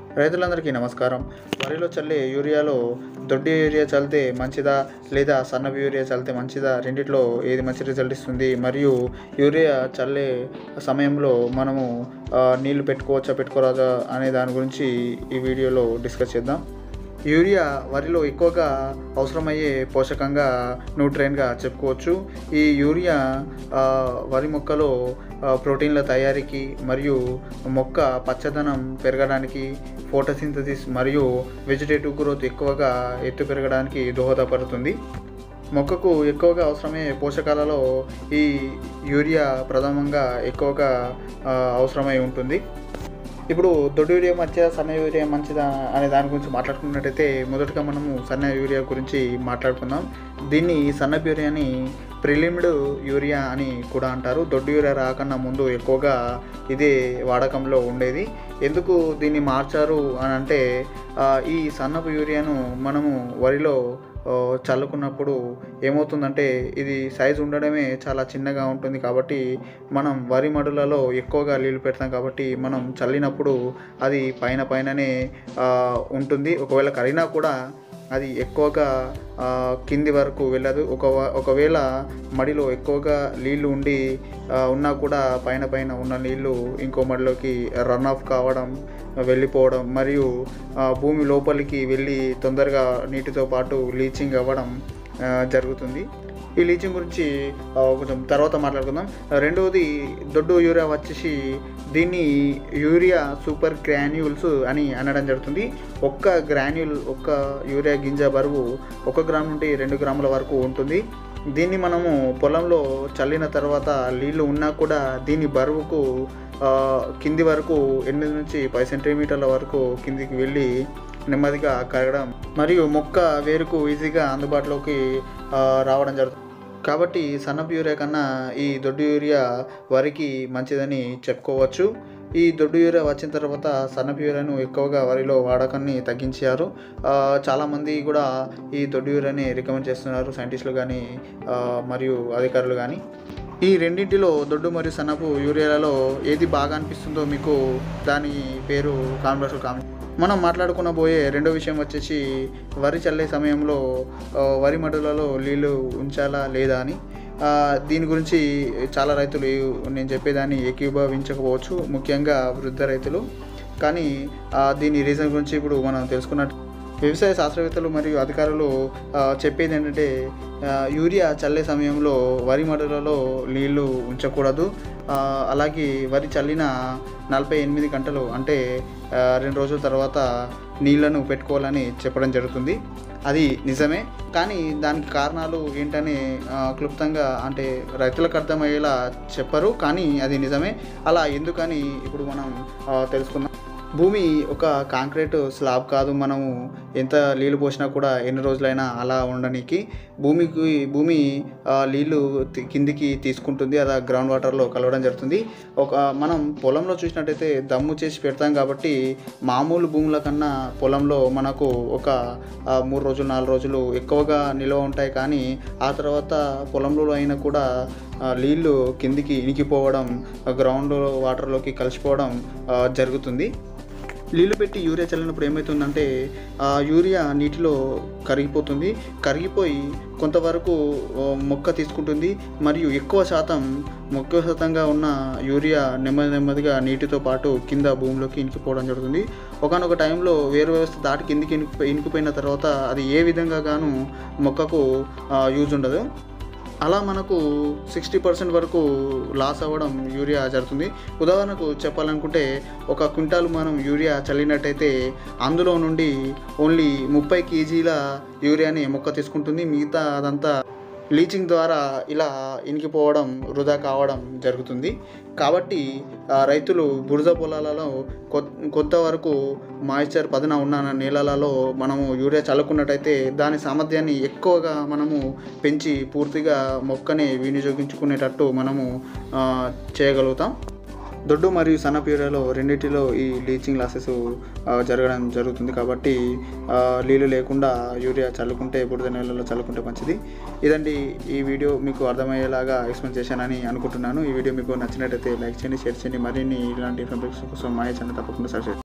రైతులందరికీ నమస్కారం వరిలో చల్లే యూరియాలో దొడ్డి యూరియా చల్లితే మంచిదా లేదా సన్నపు యూరియా చల్లితే మంచిదా రెండిట్లో ఏది మంచి రిజల్ట్ ఇస్తుంది మరియు యూరియా చల్లే సమయంలో మనము ఆ, నీళ్లు పెట్టుకోవచ్చా పెట్టుకోరాదా అనే దాని గురించి ఈ వీడియోలో డిస్కస్ చేద్దాం యూరియా వరిలో ఎక్కువగా అవసరమయ్యే పోషకంగా న్యూట్రియన్గా చెప్పుకోవచ్చు ఈ యూరియా ఆ, వరి మొక్కలో ఆ, ప్రోటీన్ల తయారీకి మరియు మొక్క పచ్చదనం పెరగడానికి ఫోటోసింథసిస్ మరియు వెజిటేటివ్ గ్రోత్ ఎక్కువగా ఎత్తు పెరగడానికి దోహదపడుతుంది మొక్కకు ఎక్కువగా అవసరమయ్యే పోషకాలలో ఈ యూరియా ప్రథమంగా ఎక్కువగా ఆ, అవసరమై ఉంటుంది ఇప్పుడు దొడ్డు యూరియా మంచిదా సన్న యూరియా మంచిదా అనే దాని గురించి మాట్లాడుకున్నట్టయితే మొదటగా మనము సన్న యూరియా గురించి మాట్లాడుకుందాం దీన్ని సన్నపు యూరియాని ప్రిలిమ్డ్ యూరియా అని కూడా అంటారు దొడ్డు యూరియా రాకన్నా ముందు ఎక్కువగా ఇదే వాడకంలో ఉండేది ఎందుకు దీన్ని మార్చారు అని అంటే ఆ, ఈ సన్నపు యూరియాను మనము వరిలో ఆ, చల్లుకున్నప్పుడు ఏమవుతుందంటే ఇది సైజు ఉండడమే చాలా చిన్నగా ఉంటుంది కాబట్టి మనం వరి మడులలో ఎక్కువగా నీళ్ళు పెడతాం కాబట్టి మనం చల్లినప్పుడు అది పైన పైననే ఆ, ఉంటుంది ఒకవేళ కరిగినా కూడా అది ఎక్కువగా ఆ, కింది వరకు వెళ్ళదు ఒక ఒకవేళ మడిలో ఎక్కువగా నీళ్లు ఉండి ఆ, ఉన్నా కూడా పైన పైన ఉన్న నీళ్లు ఇంకో మడిలోకి రన్ ఆఫ్ కావడం వెళ్ళిపోవడం మరియు ఆ, భూమి లోపలికి వెళ్ళి తొందరగా నీటితో పాటు లీచింగ్ అవ్వడం ఆ, జరుగుతుంది ఈ లీచింగ్ గురించి ఆ, కొంచెం తర్వాత మాట్లాడుకుందాం రెండవది దొడ్డు యూరియా వచ్చేసి దీన్ని యూరియా సూపర్ గ్రాన్యూల్స్ అని అనడం జరుగుతుంది ఒక్క గ్రాన్యూల్ ఒక్క యూరియా గింజ బరువు ఒక గ్రామ్ నుండి రెండు గ్రాముల వరకు ఉంటుంది దీన్ని మనము పొలంలో చల్లిన తర్వాత నీళ్లు ఉన్నా కూడా దీని బరువుకు ఆ, కింది వరకు ఎనిమిది నుంచి పది సెంటీమీటర్ల వరకు కిందికి వెళ్ళి నెమ్మదిగా కరగడం మరియు మొక్క వేరుకు ఈజీగా అందుబాటులోకి ఆ, రావడం జరుగుతుంది కాబట్టి సన్నపు యూరియా కన్నా ఈ దొడ్డు యూరియా వరికి మంచిదని చెప్పుకోవచ్చు ఈ దొడ్డు యూరియా వచ్చిన తర్వాత సన్నపు యూరియాను ఎక్కువగా వరిలో వాడకాన్ని తగ్గించారు ఆ, చాలామంది కూడా ఈ దొడ్డు యూరియాని రికమెండ్ చేస్తున్నారు సైంటిస్టులు కానీ ఆ, మరియు అధికారులు కానీ ఈ రెండింటిలో దొడ్డు మరియు సన్నపు యూరియాలలో ఏది బాగా అనిపిస్తుందో మీకు దాని పేరు కాన్వర్సల్ కామెంట్ మనం మాట్లాడుకున్న పోయే రెండో విషయం వచ్చేసి వరి చల్లే సమయంలో ఆ, వరి మడులలో నీళ్ళు ఉంచాలా లేదా అని ఆ, దీని గురించి చాలా రైతులు నేను చెప్పేదాన్ని ఏకీభవించకపోవచ్చు ముఖ్యంగా వృద్ధ రైతులు కానీ ఆ, దీని రీజన్ గురించి ఇప్పుడు మనం తెలుసుకున్నట్టు వ్యవసాయ శాస్త్రవేత్తలు మరియు అధికారులు ఆ, చెప్పేది ఏంటంటే ఆ, యూరియా చల్లే సమయంలో వరి మడులలో నీళ్లు ఉంచకూడదు ఆ, అలాగే వరి చల్లిన నలభై ఎనిమిది గంటలు అంటే ఆ, రెండు రోజుల తర్వాత నీళ్లను పెట్టుకోవాలని చెప్పడం జరుగుతుంది అది నిజమే కానీ దానికి కారణాలు ఏంటని ఆ, క్లుప్తంగా అంటే రైతులకు అర్థమయ్యేలా చెప్పరు కానీ అది నిజమే అలా ఎందుకని ఇప్పుడు మనం ఆ, తెలుసుకుందాం భూమి ఒక కాంక్రీట్ స్లాబ్ కాదు మనము ఎంత నీళ్ళు పోసినా కూడా ఎన్ని రోజులైనా అలా ఉండడానికి భూమికి భూమి ఆ, నీళ్ళు తి- కిందికి తీసుకుంటుంది అది గ్రౌండ్ వాటర్లో కలవడం జరుగుతుంది ఒక మనం పొలంలో చూసినట్టయితే దమ్ము చేసి పెడతాం కాబట్టి మామూలు భూముల కన్నా పొలంలో మనకు ఒక ఆ, మూడు రోజులు నాలుగు రోజులు ఎక్కువగా నిల్వ ఉంటాయి కానీ ఆ తర్వాత పొలంలో అయినా కూడా ఆ, నీళ్ళు కిందికి ఇనికిపోవడం ఆ, గ్రౌండ్ వాటర్లోకి కలిసిపోవడం ఆ, జరుగుతుంది నీళ్లు పెట్టి యూరియా చల్లినప్పుడు ఏమవుతుందంటే ఆ యూరియా నీటిలో కరిగిపోతుంది కరిగిపోయి కొంతవరకు ఆ, మొక్క తీసుకుంటుంది మరియు ఎక్కువ శాతం మొక్క శాతంగా ఉన్న యూరియా నెమ్మది నెమ్మదిగా నీటితో పాటు కింద భూమిలోకి ఇనికిపోవడం జరుగుతుంది ఒకనొక టైంలో వేరు వ్యవస్థ దాటి కిందికి ఇనికి ఇనికిపోయిన తర్వాత అది ఏ విధంగా గాను మొక్కకు యూజ్ ఉండదు అలా మనకు సిక్స్టీ పర్సెంట్ వరకు లాస్ అవ్వడం యూరియా జరుగుతుంది ఉదాహరణకు చెప్పాలనుకుంటే ఒక క్వింటాల్ మనం యూరియా చల్లినట్టయితే అందులో నుండి ఓన్లీ ముప్పై కేజీల యూరియాని మొక్క తీసుకుంటుంది మిగతా అదంతా లీచింగ్ ద్వారా ఇలా ఇనికిపోవడం వృధా కావడం జరుగుతుంది కాబట్టి ఆ, రైతులు బురద పొలాలలో కొ- కొంతవరకు మాయిశ్చర్ పదన ఉన్న నేలలలో మనము యూరియా చల్లుకున్నట్టయితే దాని సామర్థ్యాన్ని ఎక్కువగా మనము పెంచి పూర్తిగా మొక్కని వినియోగించుకునేటట్టు మనము ఆ, చేయగలుగుతాం దొడ్డు మరియు సన్నపు యూరియాలో రెండింటిలో ఈ లీచింగ్ లాసెస్ జరగడం జరుగుతుంది కాబట్టి ఆ, నీళ్ళు లేకుండా యూరియా చల్లుకుంటే బురద నీళ్ళలో చల్లుకుంటే మంచిది ఇదండి ఈ వీడియో మీకు అర్థమయ్యేలాగా ఎక్స్ప్లెయిన్ చేశానని అనుకుంటున్నాను ఈ వీడియో మీకు నచ్చినట్టయితే లైక్ చేయండి షేర్ చేయండి మరిన్ని ఇలాంటి ఇన్ఫర్మేషన్ కోసం మా ఛానల్ తప్పకుండా సబ్స్క్రైబ్